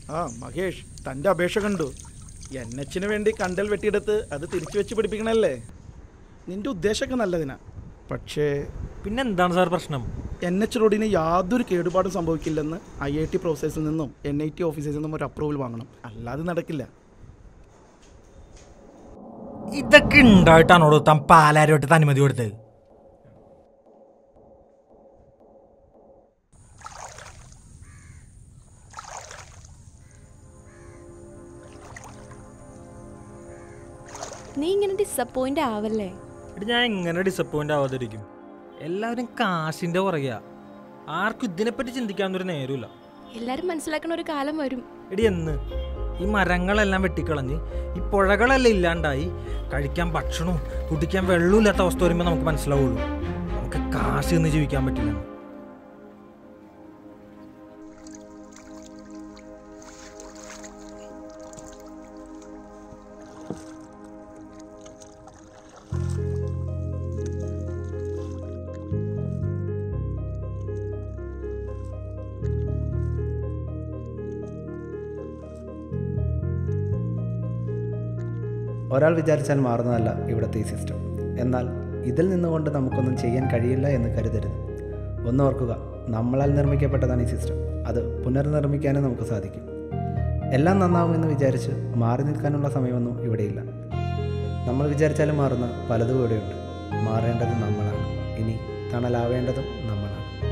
ആ മഹേഷ് തൻ്റെ അപേക്ഷ കണ്ടു എൻ എച്ചിന് വേണ്ടി കണ്ടൽ വെട്ടിയെടുത്ത് അത് തിരിച്ചു വെച്ച് പിടിപ്പിക്കണല്ലേ നിന്റെ ഉദ്ദേശമൊക്കെ നല്ലതിനാ പക്ഷേ പിന്നെ എന്താണ് സാർ പ്രശ്നം എൻ എച്ച് റോഡിന് യാതൊരു കേടുപാടും സംഭവിക്കില്ലെന്ന് ഐ ഐ ടി പ്രൊഫസേഴ്സിൽ നിന്നും എൻ ഐ ടി ഓഫീസേഴ്സിൽ നിന്നും ഒരു അപ്രൂവൽ വാങ്ങണം അല്ലാതെ നടക്കില്ല ഇതൊക്കെ ഉണ്ടായിട്ടാണോ താൻ പാലാരോട്ട് അനുമതി കൊടുത്തത് നീ ഇങ്ങനെ ഡിസപ്പോയിന്റ് ആവല്ലേ എടി ഞാൻ എങ്ങനെ ഡിസപ്പോയിന്റ് ആവാതിരിക്കും എല്ലാവരും കാശിന്റെ പുറകെയാ ആർക്കും ഇതിനെപ്പറ്റി ചിന്തിക്കാനൊരു നേരമില്ല എല്ലാരും മനസ്സിലാക്കണ ഒരു കാലം വരും എടി എന്ന് ഈ മരങ്ങളെല്ലാം വെട്ടിക്കളഞ്ഞ് ഈ പുഴകളെല്ലാം ഇല്ലാണ്ടായി കഴിക്കാൻ ഭക്ഷണവും കുടിക്കാൻ വെള്ളവും ഇല്ലാത്ത അവസ്ഥ വരുമ്പോൾ നമുക്ക് മനസ്സിലാവുള്ളൂ നമുക്ക് കാശ് നിന്ന് ജീവിക്കാൻ പറ്റില്ല ഒരാൾ വിചാരിച്ചാൽ മാറുന്നതല്ല ഇവിടുത്തെ ഈ സിസ്റ്റം എന്നാൽ ഇതിൽ നിന്നുകൊണ്ട് നമുക്കൊന്നും ചെയ്യാൻ കഴിയില്ല എന്ന് കരുതരുത് ഒന്നോർക്കുക നമ്മളാൽ നിർമ്മിക്കപ്പെട്ടതാണ് ഈ സിസ്റ്റം അത് പുനർനിർമ്മിക്കാനും നമുക്ക് സാധിക്കും എല്ലാം നന്നാവുമെന്ന് വിചാരിച്ച് മാറി നിൽക്കാനുള്ള സമയമൊന്നും ഇവിടെയില്ല നമ്മൾ വിചാരിച്ചാലും മാറുന്ന പലതും ഇവിടെയുണ്ട് മാറേണ്ടത് നമ്മളാണ് ഇനി തണലാവേണ്ടതും നമ്മളാണ്